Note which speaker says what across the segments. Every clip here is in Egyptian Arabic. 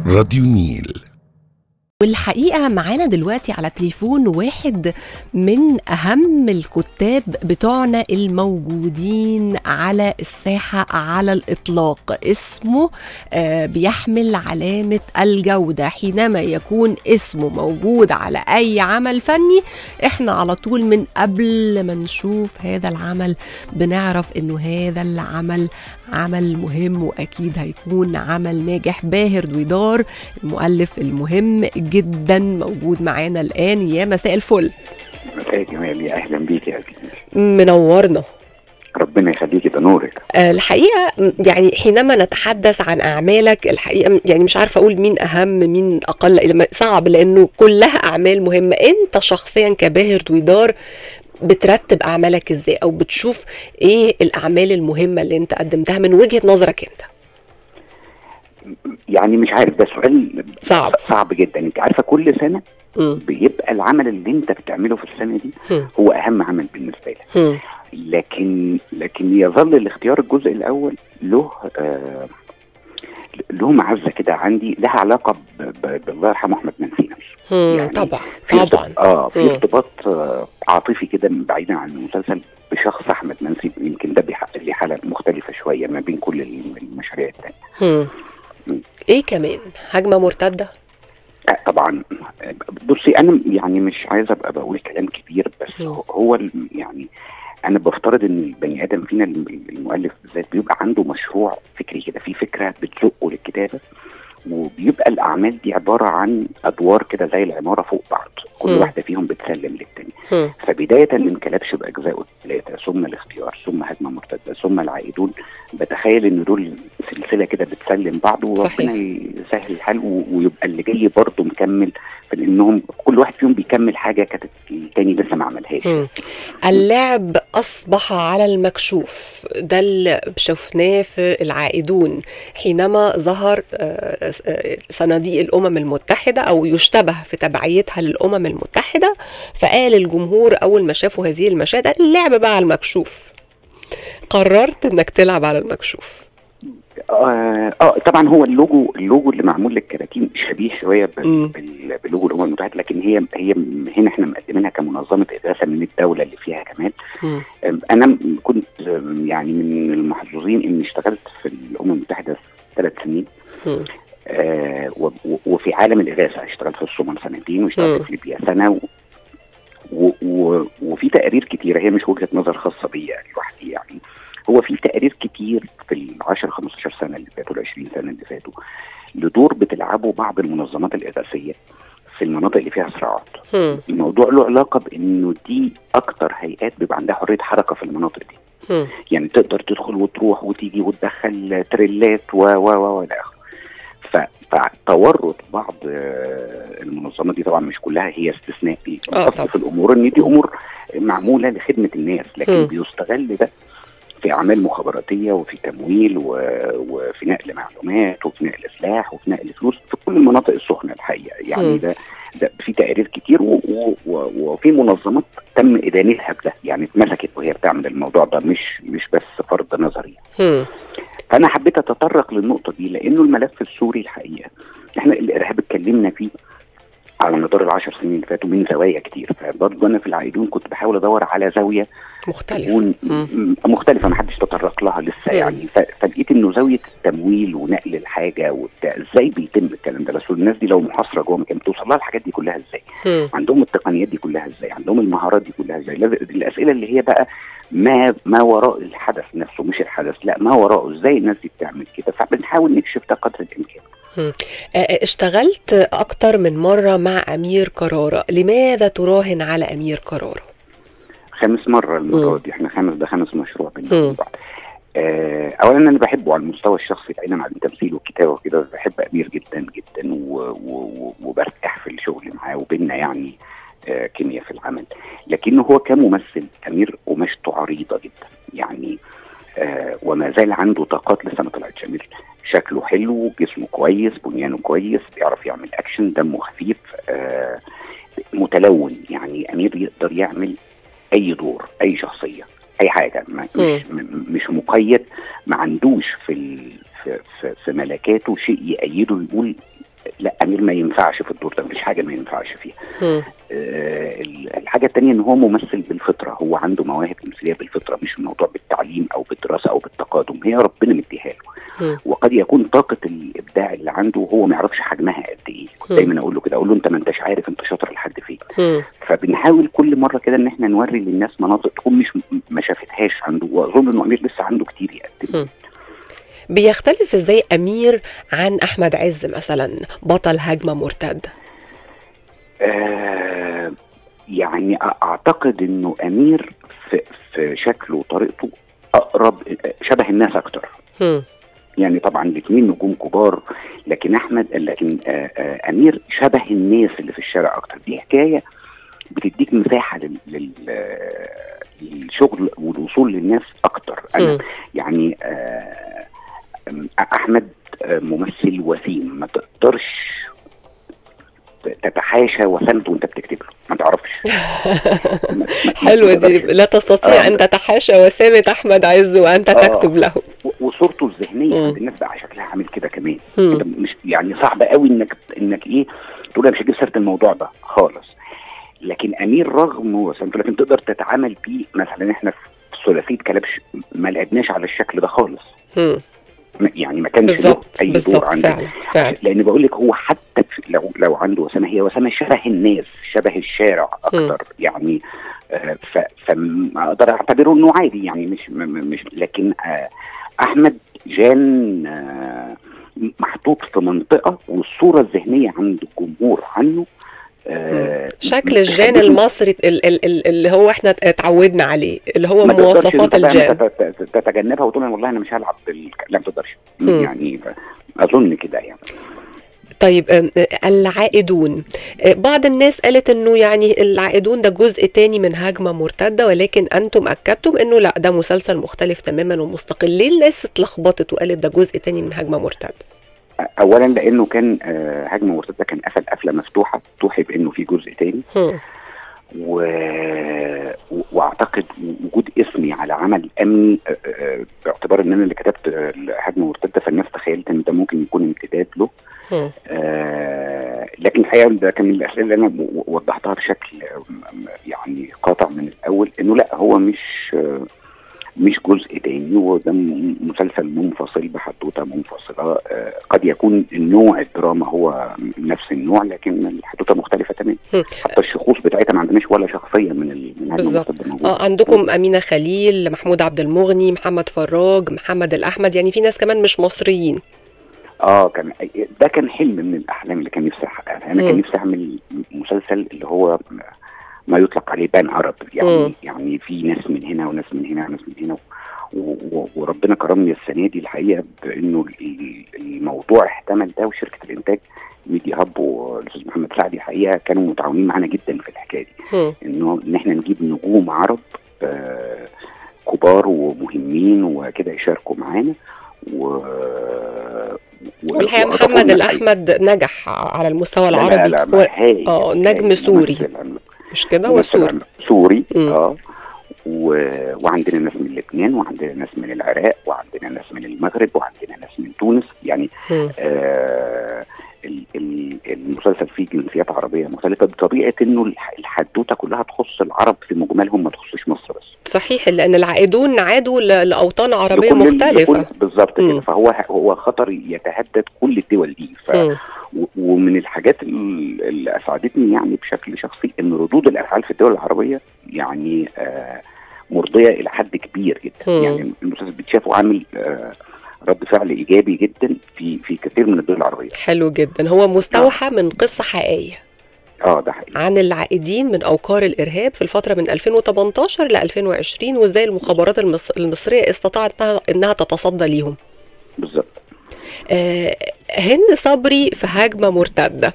Speaker 1: راديو النيل
Speaker 2: والحقيقة معانا دلوقتي على تليفون واحد من أهم الكتاب بتوعنا الموجودين على الساحة على الإطلاق اسمه آه، بيحمل علامة الجودة حينما يكون اسمه موجود على أي عمل فني احنا على طول من قبل ما نشوف هذا العمل بنعرف انه هذا العمل عمل مهم واكيد هيكون عمل ناجح باهر دويدار المؤلف المهم جدا موجود معانا الان يا مساء الفل
Speaker 3: مساء جمال يا اهلا بيك يا أبي.
Speaker 2: منورنا
Speaker 3: ربنا يخليكي ده نورك
Speaker 2: آه، الحقيقه م- يعني حينما نتحدث عن اعمالك الحقيقه م- يعني مش عارفه اقول مين اهم مين اقل لما- صعب لانه كلها اعمال مهمه انت شخصيا كباهر دويدار بترتب اعمالك ازاي او بتشوف ايه الاعمال المهمه اللي انت قدمتها من وجهه نظرك انت
Speaker 3: يعني مش عارف ده سؤال
Speaker 2: صعب.
Speaker 3: صعب جدا انت عارفه كل سنه
Speaker 2: مم.
Speaker 3: بيبقى العمل اللي انت بتعمله في السنه دي
Speaker 2: مم.
Speaker 3: هو اهم عمل بالنسبه لك
Speaker 2: مم.
Speaker 3: لكن لكن يظل الاختيار الجزء الاول له آه له معزه كده عندي لها علاقه ب- ب- بالله يرحمه احمد منسي نفسه
Speaker 2: مم.
Speaker 3: يعني
Speaker 2: طبعا
Speaker 3: في ارتب-
Speaker 2: طبعا
Speaker 3: اه في
Speaker 2: مم.
Speaker 3: ارتباط آه عاطفي كده بعيدا عن المسلسل بشخص احمد منسي يمكن ده بيحقق لي حاله مختلفه شويه ما بين كل المشاريع التانيه
Speaker 2: مم. ايه كمان هجمه مرتده
Speaker 3: آه، طبعا آه، بصي انا يعني مش عايز ابقى بقول كلام كبير بس
Speaker 2: مم.
Speaker 3: هو- هو ال- يعني انا بفترض ان البني ادم فينا الم- المؤلف بالذات بيبقى عنده مشروع فكري كده في فكره بتزقه للكتابه وبيبقى الاعمال دي عباره عن ادوار كده زي العماره فوق بعض كل
Speaker 2: مم.
Speaker 3: واحده فيهم بتسلم للتانيه
Speaker 2: مم.
Speaker 3: فبدايه الانقلابش باجزائه الثلاثه ثم الاختيار ثم هجمه مرتده ثم العائدون بتخيل ان دول سلسله كده بتسلم بعض وربنا
Speaker 2: صحيح.
Speaker 3: يسهل الحال و- ويبقى اللي جاي برضه مكمل في انهم كل واحد فيهم بيكمل حاجه كانت التاني لسه ما عملهاش
Speaker 2: مم. اللعب أصبح على المكشوف ده اللي شفناه في العائدون حينما ظهر آه، آه، صناديق الأمم المتحدة أو يشتبه في تبعيتها للأمم المتحدة فقال الجمهور أول ما شافوا هذه المشاهد قال اللعب بقى على المكشوف قررت انك تلعب على المكشوف
Speaker 3: آه, اه طبعا هو اللوجو اللوجو اللي معمول للكراتين شبيه شويه بال-
Speaker 2: مم.
Speaker 3: بال- بلوجو الامم المتحده لكن هي هي هنا احنا مقدمينها كمنظمه اغاثه من الدوله اللي فيها كمان
Speaker 2: مم.
Speaker 3: أم، انا م- كنت أم، يعني من المحظوظين اني اشتغلت في الامم المتحده ثلاث سنين
Speaker 2: مم.
Speaker 3: آه و- و- وفي عالم الاغاثه اشتغلت في الصومال سنتين واشتغلت
Speaker 2: مم.
Speaker 3: في ليبيا سنه و و و وفي تقارير كتيره هي مش وجهه نظر خاصه بيا لوحدي يعني هو في تقارير كتير في ال 10 15 سنه اللي فاتوا ال 20 سنه اللي فاتوا لدور بتلعبه بعض المنظمات الاغاثيه في المناطق اللي فيها صراعات
Speaker 2: مم.
Speaker 3: الموضوع له علاقه بانه دي اكتر هيئات بيبقى عندها حريه حركه في المناطق دي
Speaker 2: مم.
Speaker 3: يعني تقدر تدخل وتروح وتيجي وتدخل تريلات و و و والى اخره ف- فتورط بعض آه، المنظمات دي طبعا مش كلها هي استثناء
Speaker 2: آه،
Speaker 3: الأصل
Speaker 2: طبعا.
Speaker 3: في الامور ان دي امور معموله لخدمه الناس لكن
Speaker 2: مم.
Speaker 3: بيستغل ده في اعمال مخابراتيه وفي تمويل و... وفي نقل معلومات وفي نقل سلاح وفي نقل فلوس في كل المناطق السخنه الحقيقه
Speaker 2: مم.
Speaker 3: يعني ده ده في تقارير كتير و... و... و... وفي منظمات تم ادانتها بده يعني اتمسكت وهي بتعمل الموضوع ده مش مش بس فرض نظري
Speaker 2: مم.
Speaker 3: فانا حبيت اتطرق للنقطه دي لانه الملف السوري الحقيقه احنا الارهاب اتكلمنا فيه على مدار العشر سنين اللي فاتوا من زوايا كتير فبرضه انا في العائدون كنت بحاول ادور على زاويه
Speaker 2: مختلف
Speaker 3: تكون
Speaker 2: مم.
Speaker 3: م- مختلفه ما حدش تطرق لها لسه
Speaker 2: مم.
Speaker 3: يعني ف- فلقيت انه زاويه التمويل ونقل الحاجه وبتاع ازاي بيتم الكلام ده بس الناس دي لو محاصره جوه مكان بتوصل لها الحاجات دي كلها ازاي
Speaker 2: مم.
Speaker 3: عندهم التقنيات دي كلها ازاي عندهم المهارات دي كلها ازاي لاز- الاسئله اللي هي بقى ما ما وراء الحدث نفسه مش الحدث لا ما وراءه ازاي الناس دي بتعمل كده فبنحاول نكشف ده قدر الامكان
Speaker 2: آه، اشتغلت أكتر من مرة مع أمير كرارة لماذا تراهن على أمير كرارة؟
Speaker 3: خامس مره
Speaker 2: مم.
Speaker 3: المره دي احنا خامس ده خامس مشروع بينا
Speaker 2: مم.
Speaker 3: وبين بعض آه، اولا انا بحبه على المستوى الشخصي بعيدا عن التمثيل والكتابه وكده بحب امير جدا جدا و- و- و- وبرتاح في الشغل معاه وبيننا يعني آه، كيمياء في العمل لكنه هو كممثل امير قماشته عريضه جدا يعني آه وما زال عنده طاقات لسه ما طلعتش امير شكله حلو جسمه كويس بنيانه كويس بيعرف يعمل اكشن دمه خفيف آه متلون يعني امير يقدر يعمل اي دور اي شخصيه اي حاجه ما مش م- مش مقيد ما عندوش في ال- في, في, في ملكاته شيء يأيده يقول لا امير ما ينفعش في الدور ده مفيش حاجه ما ينفعش فيها
Speaker 2: مم.
Speaker 3: آه، الحاجه الثانيه ان هو ممثل بالفطره هو عنده مواهب تمثيليه بالفطره مش الموضوع بالتعليم او بالدراسه او بالتقادم هي ربنا مديها له
Speaker 2: مم.
Speaker 3: وقد يكون طاقه الابداع اللي عنده هو ما يعرفش حجمها قد ايه كنت
Speaker 2: مم.
Speaker 3: دايما اقول له كده اقول له انت ما انتش عارف انت شاطر لحد فين
Speaker 2: مم.
Speaker 3: فبنحاول كل مره كده ان احنا نوري للناس مناطق تكون مش ما شافتهاش عنده واظن انه امير لسه عنده كتير يقدم
Speaker 2: مم. بيختلف ازاي امير عن احمد عز مثلا بطل هجمه مرتده
Speaker 3: آه يعني أ- اعتقد انه امير في, في شكله وطريقته اقرب شبه الناس اكتر
Speaker 2: مم.
Speaker 3: يعني طبعا الاثنين نجوم كبار لكن احمد لكن آه آه امير شبه الناس اللي في الشارع اكتر دي حكايه بتديك مساحه لل, لل آه، للشغل والوصول للناس اكتر انا
Speaker 2: مم.
Speaker 3: يعني آه آم، احمد آه، ممثل وسيم ما تقدرش تتحاشى وسامته وانت بتكتب له ما تعرفش ما- ما- ما
Speaker 2: حلوه دي
Speaker 3: تقدرش.
Speaker 2: لا تستطيع
Speaker 3: آه.
Speaker 2: ان تتحاشى وسامه احمد عز وانت
Speaker 3: آه.
Speaker 2: تكتب له
Speaker 3: و- وصورته الذهنيه
Speaker 2: مم.
Speaker 3: عند الناس بقى شكلها عامل كده كمان
Speaker 2: مم.
Speaker 3: انت مش يعني صعب قوي انك انك ايه تقول انا مش هجيب سيره الموضوع ده خالص لكن امير رغم وسامته لكن تقدر تتعامل بيه مثلا احنا في ثلاثيه كلبش ما لعبناش على الشكل ده خالص
Speaker 2: مم.
Speaker 3: ما- يعني ما كانش له
Speaker 2: بالظبط
Speaker 3: اي دور
Speaker 2: بالظبط
Speaker 3: عندنا
Speaker 2: فعلا فعلا
Speaker 3: لان بقول لك هو حتى في- لو لو عنده وسامه هي وسامه شبه الناس شبه الشارع اكتر يعني آه، ف- فاقدر اعتبره انه عادي يعني مش م- م- مش لكن آه، احمد جان آه، محطوط في منطقه والصوره الذهنيه عند الجمهور عنه آه،
Speaker 2: شكل الجان
Speaker 3: تخليك
Speaker 2: المصري ال- ال- ال- اللي هو احنا اتعودنا عليه اللي هو
Speaker 3: ما تقدرش
Speaker 2: مواصفات
Speaker 3: انت بقى
Speaker 2: الجان
Speaker 3: تت- تت- تتجنبها وتقول أنا والله انا مش هلعب بال... لا ما تقدرش
Speaker 2: مم.
Speaker 3: يعني ف- اظن كده يعني
Speaker 2: طيب أم، العائدون أه، بعض الناس قالت انه يعني العائدون ده جزء تاني من هجمة مرتدة ولكن انتم اكدتم انه لا ده مسلسل مختلف تماما ومستقل ليه الناس اتلخبطت وقالت ده جزء تاني من هجمة مرتدة
Speaker 3: اولا لانه كان آه، هجمه مرتده كان قفل قفله مفتوحه توحي بانه في جزء تاني
Speaker 2: هم.
Speaker 3: و... و- واعتقد وجود اسمي على عمل امني آه، آه، باعتبار ان انا اللي كتبت آه، الهجمه مرتده فالناس تخيلت ان ده ممكن يكون امتداد له
Speaker 2: هم.
Speaker 3: آه، لكن الحقيقه ده كان من الاسئله اللي انا و- وضحتها بشكل آه، م- م- يعني قاطع من الاول انه لا هو مش آه، مش جزء تاني وده م- مسلسل منفصل بحدوته منفصله آه، قد يكون النوع الدراما هو نفس النوع لكن الحدوته مختلفه تماما
Speaker 2: هم.
Speaker 3: حتى الشخوص بتاعتها ما عندناش ولا شخصيه من ال- من هجمه
Speaker 2: بالظبط.
Speaker 3: مرتده موجوده
Speaker 2: اه عندكم امينة خليل محمود عبد المغني محمد فراج محمد الاحمد يعني في ناس كمان مش مصريين
Speaker 3: اه كان ده كان حلم من الاحلام اللي كان نفسي احققها انا كان
Speaker 2: مم.
Speaker 3: نفسي اعمل مسلسل اللي هو ما يطلق عليه بان عرب يعني
Speaker 2: مم.
Speaker 3: يعني في ناس من هنا وناس من هنا وناس من هنا و- و- وربنا كرمني السنه دي الحقيقه بانه ال- الموضوع احتمل ده وشركه الانتاج ميديا هاب والاستاذ محمد سعدي الحقيقه كانوا متعاونين معانا جدا في الحكايه دي
Speaker 2: هم.
Speaker 3: انه ان احنا نجيب نجوم عرب آه كبار ومهمين وكده يشاركوا معانا و و-
Speaker 2: والحقيقة
Speaker 3: وأضافوا
Speaker 2: محمد
Speaker 3: لنا الحقيقة.
Speaker 2: الأحمد نجح على المستوى
Speaker 3: لا لا
Speaker 2: العربي
Speaker 3: لا
Speaker 2: هو-
Speaker 3: ما هايل
Speaker 2: اه نجم
Speaker 3: هايل.
Speaker 2: سوري
Speaker 3: ممثل عملاق.
Speaker 2: مش كده
Speaker 3: ممثل
Speaker 2: وسوري
Speaker 3: عملاق. سوري
Speaker 2: مم.
Speaker 3: اه و... وعندنا ناس من لبنان وعندنا ناس من العراق وعندنا ناس من المغرب وعندنا ناس من تونس يعني
Speaker 2: مم.
Speaker 3: آه ال- ال- المسلسل فيه جنسيات عربيه مختلفه بطبيعه انه الح- الحدوته كلها تخص العرب في مجملهم ما تخصش مصر بس
Speaker 2: صحيح لأن العائدون عادوا ل- لأوطان عربية
Speaker 3: لكل-
Speaker 2: مختلفة
Speaker 3: لكل- بالظبط
Speaker 2: مم.
Speaker 3: كده فهو هو خطر يتهدد كل الدول دي ف...
Speaker 2: مم.
Speaker 3: و- ومن الحاجات ال- اللي اسعدتني يعني بشكل شخصي ان ردود الافعال في الدول العربيه يعني آه مرضيه الى حد كبير جدا
Speaker 2: مم.
Speaker 3: يعني المسلسل بيتشاف وعامل آه رد فعل ايجابي جدا في في كثير من الدول العربيه
Speaker 2: حلو جدا هو مستوحى من قصة حقيقية
Speaker 3: اه ده حقيقي
Speaker 2: عن العائدين من أوقار الإرهاب في الفترة من 2018 ل 2020 وإزاي المخابرات المص- المصرية استطاعت إنها- إنها تتصدى ليهم
Speaker 3: بالظبط
Speaker 2: آه، هند صبري في هجمة مرتدة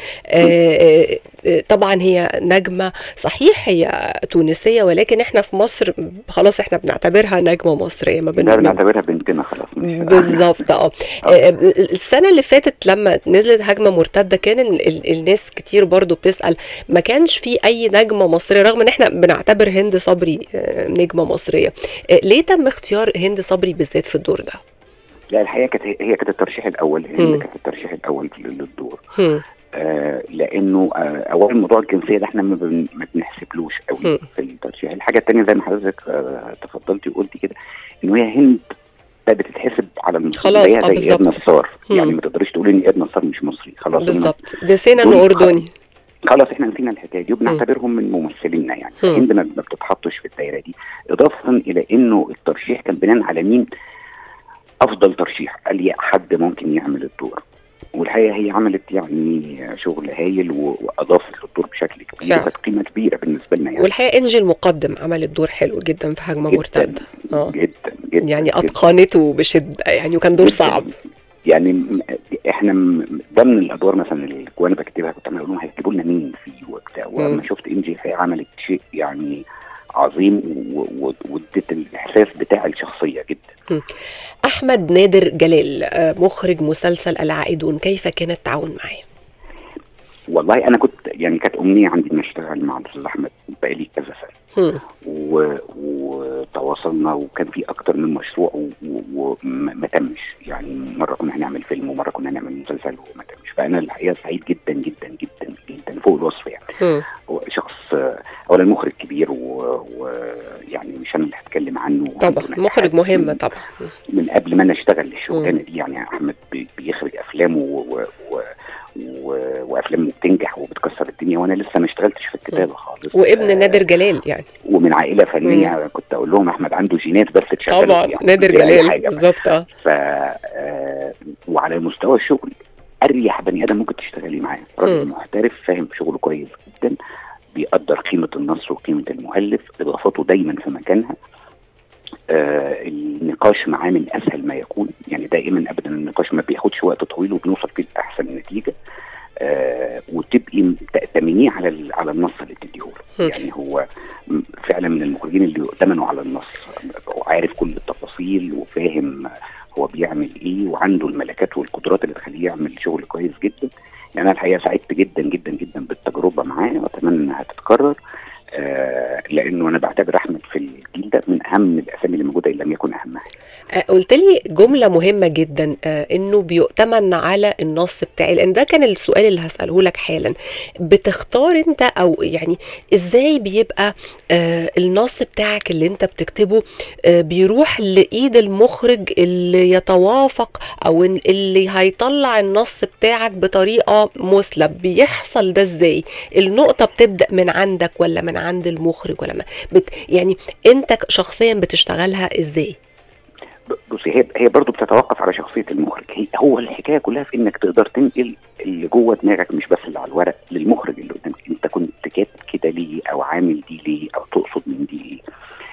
Speaker 2: آه، آه، طبعا هي نجمة صحيح هي تونسية ولكن احنا في مصر خلاص احنا بنعتبرها نجمة مصرية ما
Speaker 3: ده
Speaker 2: بن...
Speaker 3: بنعتبرها بنتنا خلاص مش
Speaker 2: بالظبط اه آه، السنة اللي فاتت لما نزلت هجمة مرتدة كان ال- ال- الناس كتير برضو بتسأل ما كانش في أي نجمة مصرية رغم إن احنا بنعتبر هند صبري آه، نجمة مصرية آه، ليه تم اختيار هند صبري بالذات في الدور ده؟
Speaker 3: لا الحقيقه كانت هي هي كانت الترشيح الاول هي
Speaker 2: مم.
Speaker 3: اللي كانت الترشيح الاول للدور
Speaker 2: هم.
Speaker 3: آه لانه آه اولا موضوع الجنسيه ده احنا ما, بن ما بنحسبلوش
Speaker 2: مم.
Speaker 3: قوي في الترشيح الحاجه الثانيه زي ما حضرتك آه تفضلتي وقلتي كده ان هي هند بقت بتتحسب على المصري
Speaker 2: خلاص،
Speaker 3: زيها
Speaker 2: آه،
Speaker 3: زي
Speaker 2: بالظبط.
Speaker 3: اياد نصار
Speaker 2: مم.
Speaker 3: يعني ما تقدريش تقولي ان اياد نصار مش مصري خلاص هم-
Speaker 2: بالظبط نسينا
Speaker 3: دول
Speaker 2: انه اردني
Speaker 3: خلاص احنا نسينا الحكايه دي وبنعتبرهم من ممثلينا يعني
Speaker 2: مم.
Speaker 3: هند ما ما بتتحطش في الدايره دي اضافه الى انه الترشيح كان بناء على مين افضل ترشيح الي حد ممكن يعمل الدور والحقيقه هي عملت يعني شغل هايل و- واضافت للدور بشكل كبير
Speaker 2: فعلا.
Speaker 3: وكانت قيمه كبيره بالنسبه لنا يعني
Speaker 2: والحقيقه انجي المقدم عملت دور حلو جدا في هجمه
Speaker 3: جدا
Speaker 2: مرتده اه
Speaker 3: جدا جدا
Speaker 2: يعني
Speaker 3: جداً.
Speaker 2: اتقنته بشده يعني وكان دور
Speaker 3: جداً.
Speaker 2: صعب
Speaker 3: يعني م- احنا م- ضمن الادوار مثلا اللي وانا بكتبها كنت عمال اقول لهم هيكتبوا لنا مين فيه وبتاع
Speaker 2: مم.
Speaker 3: ولما شفت انجي الحقيقه عملت شيء يعني عظيم و- و- وادت الاحساس بتاع الشخصيه جدا
Speaker 2: احمد نادر جلال آه، مخرج مسلسل العائدون كيف كان التعاون معاه
Speaker 3: والله انا كنت يعني كانت امنيه عندي ان اشتغل مع الاستاذ احمد بقالي كذا سنه
Speaker 2: هم.
Speaker 3: و- وتواصلنا وكان في اكتر من مشروع و- و- وما ما تمش يعني مره كنا هنعمل فيلم ومره كنا هنعمل مسلسل وما تمش فانا الحقيقه سعيد جدا جدا جدا جدا فوق الوصف يعني
Speaker 2: هم.
Speaker 3: هو شخص آه، اولا مخرج كبير ويعني مش انا اللي هتكلم عنه
Speaker 2: طبعا
Speaker 3: وعنده
Speaker 2: مخرج
Speaker 3: نجاحات
Speaker 2: مهم
Speaker 3: من-
Speaker 2: طبعا
Speaker 3: من قبل ما انا اشتغل الشغلانه دي يعني احمد بي- بيخرج افلامه و... و... و... وافلام بتنجح وبتكسر الدنيا وانا لسه ما اشتغلتش في الكتابه خالص
Speaker 2: وابن
Speaker 3: آه،
Speaker 2: نادر جلال يعني
Speaker 3: ومن عائله فنيه كنت اقول لهم احمد عنده جينات بس تشغله
Speaker 2: طبعا
Speaker 3: يعني
Speaker 2: نادر
Speaker 3: دي أي
Speaker 2: جلال
Speaker 3: حاجة.
Speaker 2: بالظبط اه
Speaker 3: ف آه، وعلى مستوى الشغل اريح بني ادم ممكن تشتغلي معاه راجل
Speaker 2: مم.
Speaker 3: محترف فاهم في شغله كويس جدا بيقدر قيمه النص وقيمه المؤلف اضافاته دايما في مكانها آه النقاش معاه من اسهل ما يكون يعني دائما ابدا النقاش ما بياخدش وقت طويل وبنوصل فيه لاحسن نتيجه آه وتبقي تأتمنيه على ال- على النص اللي بتديهوله
Speaker 2: مم.
Speaker 3: يعني هو م- فعلا من المخرجين اللي يؤتمنوا على النص وعارف كل التفاصيل وفاهم هو بيعمل ايه وعنده الملكات والقدرات اللي تخليه يعمل شغل كويس جدا يعني انا الحقيقه سعدت جدا جدا جدا بالتجربه معاه واتمنى انها تتكرر آه لانه انا بعتبر احمد في الجيل ده من اهم الاسامي اللي موجوده ان لم يكن اهمها
Speaker 2: آه، قلت لي جملة مهمة جدا آه، انه بيؤتمن على النص بتاعي لان ده كان السؤال اللي هسأله لك حالا بتختار انت او يعني ازاي بيبقى آه، النص بتاعك اللي انت بتكتبه آه، بيروح لإيد المخرج اللي يتوافق او إن- اللي هيطلع النص بتاعك بطريقة مثلى بيحصل ده ازاي النقطة بتبدأ من عندك ولا من عند المخرج ولا ما بت يعني انت شخصيا بتشتغلها ازاي
Speaker 3: بصي هي هي برضه بتتوقف على شخصيه المخرج هي هو الحكايه كلها في انك تقدر تنقل اللي جوه دماغك مش بس اللي على الورق للمخرج اللي قدامك انت كنت كاتب كده ليه او عامل دي ليه او تقصد من دي ليه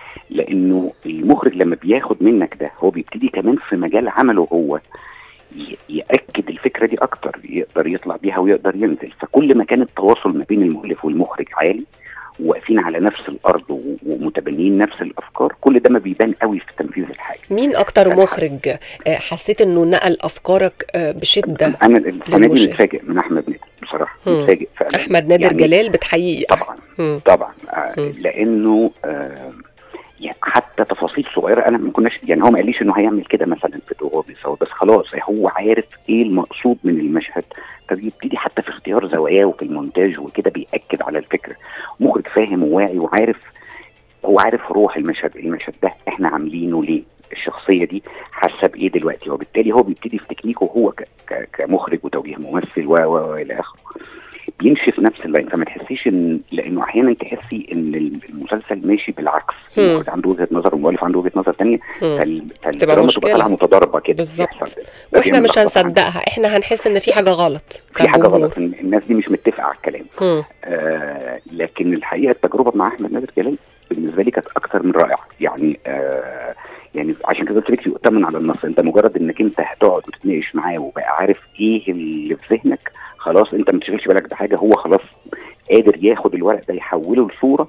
Speaker 3: لانه المخرج لما بياخد منك ده هو بيبتدي كمان في مجال عمله هو ي- ياكد الفكره دي اكتر يقدر يطلع بيها ويقدر ينزل فكل ما كان التواصل ما بين المؤلف والمخرج عالي واقفين على نفس الارض و- ومتبنيين نفس الافكار كل ده ما بيبان قوي في تنفيذ الحاجه
Speaker 2: مين اكتر
Speaker 3: الحق.
Speaker 2: مخرج آه، حسيت انه نقل افكارك آه، بشده
Speaker 3: انا السنه دي
Speaker 2: للمشاهد.
Speaker 3: متفاجئ من احمد نادر بصراحه
Speaker 2: مم.
Speaker 3: متفاجئ فعلا
Speaker 2: احمد نادر
Speaker 3: يعني
Speaker 2: جلال بتحييه
Speaker 3: طبعا
Speaker 2: مم.
Speaker 3: طبعا آه
Speaker 2: مم.
Speaker 3: لانه آه يعني حتى تفاصيل صغيره انا ما كناش يعني هو ما قاليش انه هيعمل كده مثلا في وهو بيصور بس خلاص هو عارف ايه المقصود من المشهد فبيبتدي حتى في اختيار زواياه وفي المونتاج وكده بياكد على الفكره مخرج فاهم وواعي وعارف هو عارف روح المشهد المشهد ده احنا عاملينه ليه الشخصيه دي حاسه بايه دلوقتي وبالتالي هو بيبتدي في تكنيكه هو ك- ك- كمخرج وتوجيه ممثل و و و الى اخره بيمشي في نفس اللاين فما تحسيش ان لانه احيانا تحسي ان المسلسل ماشي بالعكس
Speaker 2: مم.
Speaker 3: المخرج عنده وجهه نظر والمؤلف عنده وجهه نظر ثانيه
Speaker 2: مم.
Speaker 3: فال- فالدراما
Speaker 2: مشكلة.
Speaker 3: تبقى طالعه متضاربه كده
Speaker 2: بالظبط.
Speaker 3: بيحصل ده. ده
Speaker 2: واحنا
Speaker 3: بيعمل
Speaker 2: مش
Speaker 3: لخبطة عندي.
Speaker 2: هنصدقها احنا هنحس ان في حاجه غلط
Speaker 3: في حاجه
Speaker 2: كجمهور.
Speaker 3: غلط إن الناس دي مش متفقه على الكلام
Speaker 2: مم.
Speaker 3: آه لكن الحقيقه التجربه مع احمد نادر جلال بالنسبه لي كانت اكثر من رائعه يعني آه يعني عشان كده قلت لك يؤتمن على النص انت مجرد انك انت هتقعد وتتناقش معاه وبقى عارف ايه اللي في ذهنك خلاص انت ما تشغلش بالك بحاجه هو خلاص قادر ياخد الورق ده يحوله لصوره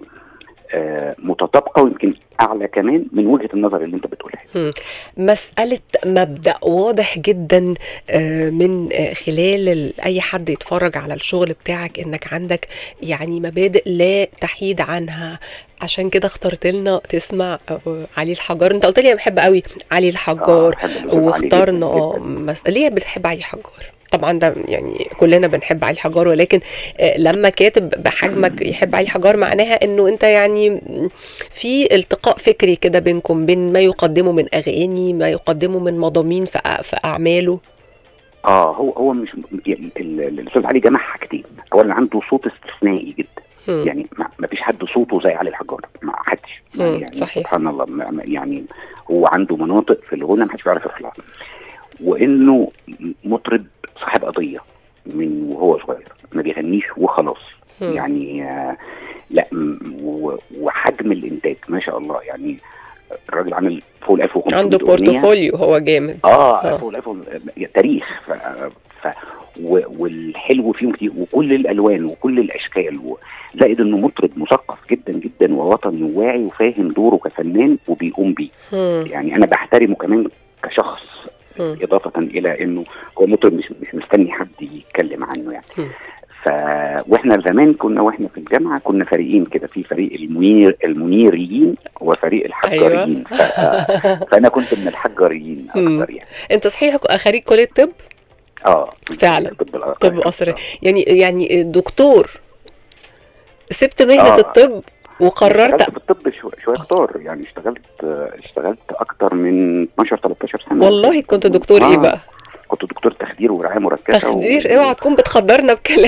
Speaker 3: آه متطابقه ويمكن اعلى كمان من وجهه النظر اللي انت بتقولها
Speaker 2: مسألة مبدأ واضح جدا آه، من آه، خلال ال- أي حد يتفرج على الشغل بتاعك إنك عندك يعني مبادئ لا تحيد عنها عشان كده اخترت لنا تسمع آه، علي الحجار انت قلت لي انا بحب قوي علي
Speaker 3: آه،
Speaker 2: الحجار
Speaker 3: بحب الأستاذ علي
Speaker 2: واخترنا
Speaker 3: جداً
Speaker 2: اه
Speaker 3: جداً.
Speaker 2: مس... ليه بتحب علي الحجار طبعا ده يعني كلنا بنحب علي الحجار ولكن آه، لما كاتب بحجمك يحب علي الحجار معناها انه انت يعني في التقاء فكري كده بينكم بين ما يقدمه من اغاني ما يقدمه من مضامين في أ- في اعماله
Speaker 3: اه هو هو مش يعني ال- ال- الاستاذ علي جمع حاجتين اولا عنده صوت استثنائي جدا
Speaker 2: مم.
Speaker 3: يعني ما ما فيش حد صوته زي علي الحجار ما حدش
Speaker 2: مم،
Speaker 3: يعني
Speaker 2: صحيح.
Speaker 3: سبحان الله ما- ما- يعني هو عنده مناطق في الغنى ما حدش بيعرف يطلع وانه مطرب صاحب قضيه من وهو صغير ما بيغنيش وخلاص
Speaker 2: مم.
Speaker 3: يعني آه، لا م- و- وحجم الانتاج ما شاء الله يعني الراجل عامل فوق ال 1500
Speaker 2: عنده
Speaker 3: أغنية.
Speaker 2: بورتفوليو هو جامد
Speaker 3: اه
Speaker 2: آه.
Speaker 3: فوق ال 1000 تاريخ ف... ف... و... والحلو فيهم كتير وكل الالوان وكل الاشكال و... زائد انه مطرب مثقف جدا جدا ووطني وواعي وفاهم دوره كفنان وبيقوم بيه
Speaker 2: مم.
Speaker 3: يعني انا بحترمه كمان كشخص
Speaker 2: مم.
Speaker 3: اضافه الى انه هو مطرب مش مش مستني حد يتكلم عنه يعني
Speaker 2: مم.
Speaker 3: ف واحنا زمان كنا واحنا في الجامعه كنا فريقين كده في فريق المنير المنيريين وفريق الحجاريين ف... فانا كنت من الحجاريين
Speaker 2: مم.
Speaker 3: اكتر يعني
Speaker 2: انت صحيح خريج كليه طب
Speaker 3: اه
Speaker 2: فعلا.
Speaker 3: طب الأ-
Speaker 2: طب قصري يعني يعني دكتور سبت مهنه
Speaker 3: آه.
Speaker 2: الطب وقررت
Speaker 3: اشتغلت في الطب شو- شويه كتار يعني اشتغلت اشتغلت اكتر من 12 13 سنه
Speaker 2: والله كنت دكتور ايه
Speaker 3: آه،
Speaker 2: بقى
Speaker 3: كنت دكتور تخدير ورعايه مركزه
Speaker 2: تخدير
Speaker 3: و...
Speaker 2: اوعى تكون بتخدرنا بكلام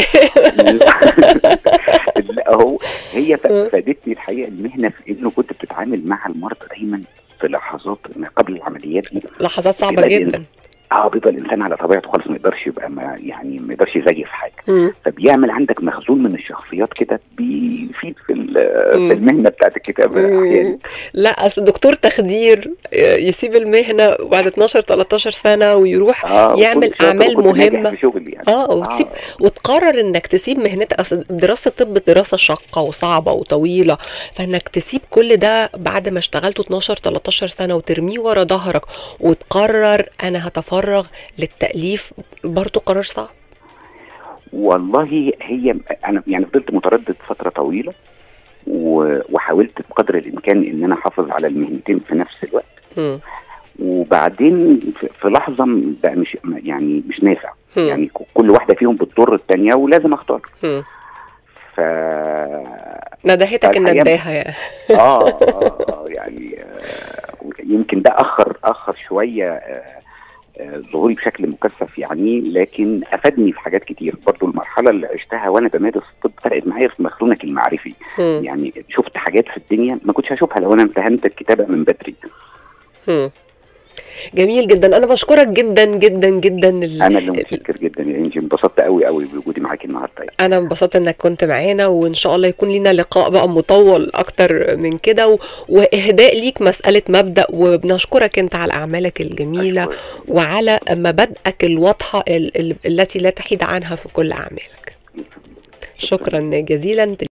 Speaker 3: لا هو هي ف-
Speaker 2: آه.
Speaker 3: فادتني الحقيقه المهنه في انه كنت بتتعامل مع المرضى دايما في لحظات ما قبل العمليات دي
Speaker 2: لحظات صعبه
Speaker 3: بيبقى
Speaker 2: جدا
Speaker 3: اه بيبقى الانسان على طبيعته خالص ما يقدرش يبقى ما يعني ما يقدرش يزيف حاجه
Speaker 2: مم.
Speaker 3: فبيعمل عندك مخزون من الشخصيات كده بيفيد في ال-
Speaker 2: مم.
Speaker 3: في المهنه بتاعت الكتابه احيانا
Speaker 2: مم. لا اصل دكتور تخدير يسيب المهنه بعد 12 13 سنه ويروح
Speaker 3: آه
Speaker 2: يعمل
Speaker 3: وكنت شاطر
Speaker 2: أعمال
Speaker 3: وكنت ناجح
Speaker 2: مهمة.
Speaker 3: في شغلي يعني
Speaker 2: اه وتسيب وتقرر انك تسيب مهنتك اصل دراسه الطب دراسه شاقه وصعبه وطويله فانك تسيب كل ده بعد ما اشتغلت 12 13 سنه وترميه ورا ظهرك وتقرر انا هتفرغ للتاليف برضه قرار صعب
Speaker 3: والله هي انا يعني فضلت متردد فتره طويله و- وحاولت بقدر الامكان ان انا احافظ على المهنتين في نفس الوقت
Speaker 2: مم.
Speaker 3: وبعدين في- في لحظه م- بقى مش يعني مش نافع
Speaker 2: مم.
Speaker 3: يعني ك- كل واحده فيهم بتضر الثانيه ولازم اختار
Speaker 2: مم.
Speaker 3: ف
Speaker 2: ندهتك
Speaker 3: فالحقيقة-
Speaker 2: النداهه يعني
Speaker 3: اه اه آه، يعني آه يمكن ده اخر اخر شويه آه آه، ظهوري بشكل مكثف يعني لكن افادني في حاجات كتير برضو المرحله اللي عشتها وانا بمارس الطب فرقت معايا في مخزونك المعرفي
Speaker 2: مم.
Speaker 3: يعني شفت حاجات في الدنيا ما كنتش هشوفها لو انا امتهنت الكتابه من بدري
Speaker 2: مم. جميل جدا انا بشكرك جدا جدا جدا ال-
Speaker 3: انا اللي متشكر جدا يا انجي انبسطت قوي قوي بوجودي معاكي النهارده يعني.
Speaker 2: انا انبسطت انك كنت معانا وان شاء الله يكون لينا لقاء بقى مطول اكتر من كده و... واهداء ليك مساله مبدا وبنشكرك انت على اعمالك الجميله
Speaker 3: أشكرك.
Speaker 2: وعلى مبادئك الواضحه ال... ال... التي لا تحيد عنها في كل اعمالك شكرا جزيلا